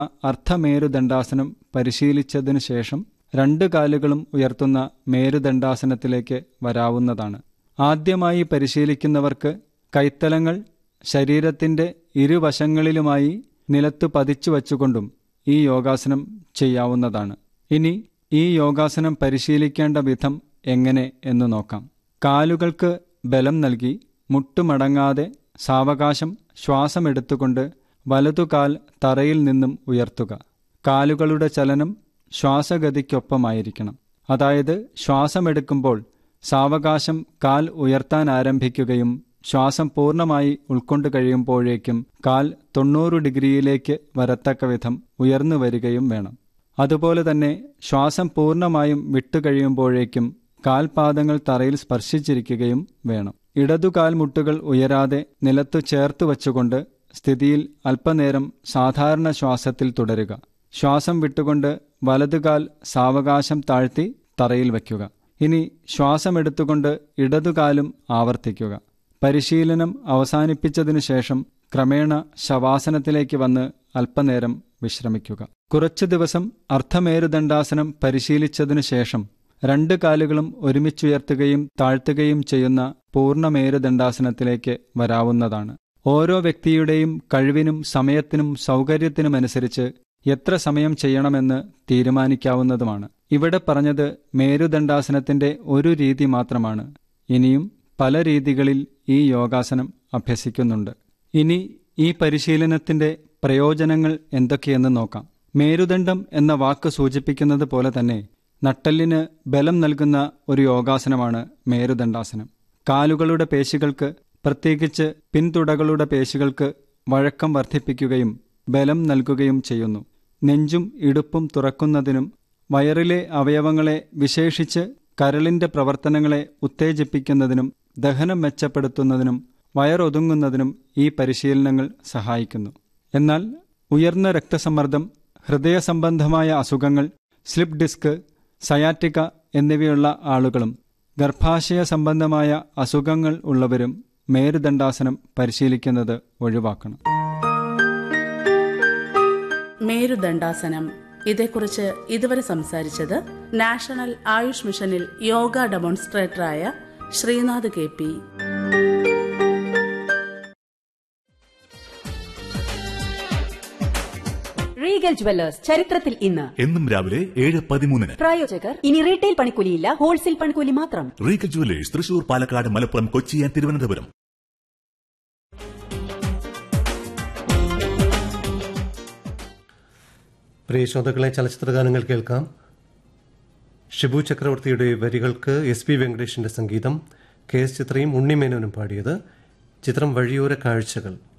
അർദ്ധമേരുദണ്ഡാസനം പരിശീലിച്ചതിനു ശേഷം രണ്ട് കാലുകളും ഉയർത്തുന്ന മേരുദണ്ഡാസനത്തിലേക്ക് വരാവുന്നതാണ് ആദ്യമായി പരിശീലിക്കുന്നവർക്ക് കൈത്തലങ്ങൾ ശരീരത്തിന്റെ ഇരുവശങ്ങളിലുമായി നിലത്ത് പതിച്ചു വച്ചുകൊണ്ടും ഈ യോഗാസനം ചെയ്യാവുന്നതാണ് ഇനി ഈ യോഗാസനം പരിശീലിക്കേണ്ട വിധം എങ്ങനെ എന്ന് നോക്കാം കാലുകൾക്ക് ബലം നൽകി മുട്ടുമടങ്ങാതെ സാവകാശം ശ്വാസമെടുത്തുകൊണ്ട് വലതുകാൽ തറയിൽ നിന്നും ഉയർത്തുക കാലുകളുടെ ചലനം ശ്വാസഗതിക്കൊപ്പമായിരിക്കണം അതായത് ശ്വാസമെടുക്കുമ്പോൾ സാവകാശം കാൽ ഉയർത്താൻ ആരംഭിക്കുകയും ശ്വാസം പൂർണ്ണമായി ഉൾക്കൊണ്ടു കഴിയുമ്പോഴേക്കും കാൽ തൊണ്ണൂറ് ഡിഗ്രിയിലേക്ക് വരത്തക്ക വിധം ഉയർന്നു വരികയും വേണം അതുപോലെ തന്നെ ശ്വാസം പൂർണ്ണമായും വിട്ടുകഴിയുമ്പോഴേക്കും കാൽപാദങ്ങൾ തറയിൽ സ്പർശിച്ചിരിക്കുകയും വേണം ഇടതുകാൽ മുട്ടുകൾ ഉയരാതെ നിലത്തു ചേർത്ത് വച്ചുകൊണ്ട് സ്ഥിതിയിൽ അല്പനേരം സാധാരണ ശ്വാസത്തിൽ തുടരുക ശ്വാസം വിട്ടുകൊണ്ട് വലതുകാൽ സാവകാശം താഴ്ത്തി തറയിൽ വയ്ക്കുക ഇനി ശ്വാസമെടുത്തുകൊണ്ട് ഇടതുകാലും ആവർത്തിക്കുക പരിശീലനം അവസാനിപ്പിച്ചതിനു ശേഷം ക്രമേണ ശവാസനത്തിലേക്ക് വന്ന് അല്പനേരം വിശ്രമിക്കുക കുറച്ചു ദിവസം അർദ്ധമേരുദണ്ഡാസനം പരിശീലിച്ചതിനു ശേഷം രണ്ട് കാലുകളും ഒരുമിച്ചുയർത്തുകയും താഴ്ത്തുകയും ചെയ്യുന്ന പൂർണ്ണമേരുദണ്ഡാസനത്തിലേക്ക് വരാവുന്നതാണ് ഓരോ വ്യക്തിയുടെയും കഴിവിനും സമയത്തിനും സൗകര്യത്തിനുമനുസരിച്ച് എത്ര സമയം ചെയ്യണമെന്ന് തീരുമാനിക്കാവുന്നതുമാണ് ഇവിടെ പറഞ്ഞത് മേരുദണ്ഡാസനത്തിന്റെ ഒരു രീതി മാത്രമാണ് ഇനിയും പല രീതികളിൽ ഈ യോഗാസനം അഭ്യസിക്കുന്നുണ്ട് ഇനി ഈ പരിശീലനത്തിന്റെ പ്രയോജനങ്ങൾ എന്തൊക്കെയെന്ന് നോക്കാം മേരുദണ്ഡം എന്ന വാക്ക് സൂചിപ്പിക്കുന്നത് പോലെ തന്നെ നട്ടലിന് ബലം നൽകുന്ന ഒരു യോഗാസനമാണ് മേരുദണ്ഡാസനം കാലുകളുടെ പേശികൾക്ക് പ്രത്യേകിച്ച് പിൻതുടകളുടെ പേശികൾക്ക് വഴക്കം വർദ്ധിപ്പിക്കുകയും ബലം നൽകുകയും ചെയ്യുന്നു നെഞ്ചും ഇടുപ്പും തുറക്കുന്നതിനും വയറിലെ അവയവങ്ങളെ വിശേഷിച്ച് കരളിന്റെ പ്രവർത്തനങ്ങളെ ഉത്തേജിപ്പിക്കുന്നതിനും ദഹനം മെച്ചപ്പെടുത്തുന്നതിനും വയറൊതുങ്ങുന്നതിനും ഈ പരിശീലനങ്ങൾ സഹായിക്കുന്നു എന്നാൽ ഉയർന്ന രക്തസമ്മർദ്ദം ഹൃദയ സംബന്ധമായ അസുഖങ്ങൾ സ്ലിപ്പ് ഡിസ്ക് സയാറ്റിക എന്നിവയുള്ള ആളുകളും ഗർഭാശയ സംബന്ധമായ അസുഖങ്ങൾ ഉള്ളവരും മേരുദണ്ഡാസനം പരിശീലിക്കുന്നത് ഒഴിവാക്കണം മേരുദണ്ഡാസനം ഇതേക്കുറിച്ച് ഇതുവരെ സംസാരിച്ചത് നാഷണൽ ആയുഷ് മിഷനിൽ യോഗ ഡെമോൺസ്ട്രേറ്ററായ Srinath K P Regal Jewellers ചരിത്രത്തിൽ ഇന്ന് എന്നും രാവിലെ ഏഴ് പതിമൂന്നിന് പ്രായോജകർ ഇനി റീറ്റെയിൽ പണിക്കൂലിയില്ല ഹോൾസെയിൽ പണിക്കൂലി മാത്രം Regal Jewellers Thrissur Palakkad Malappuram Kochi and Thiruvananthapuram പ്രിയ ശ്രോതാക്കളെ ചലച്ചിത്രഗാനങ്ങൾ കേൾക്കാം ഷിബു ചക്രവർത്തിയുടെ വരികൾക്ക് എസ് പി വെങ്കടേഷിന്റെ സംഗീതം കെ എസ് ചിത്രയും ഉണ്ണിമേനോനും പാടിയത് ചിത്രം വഴിയോര കാഴ്ചകൾ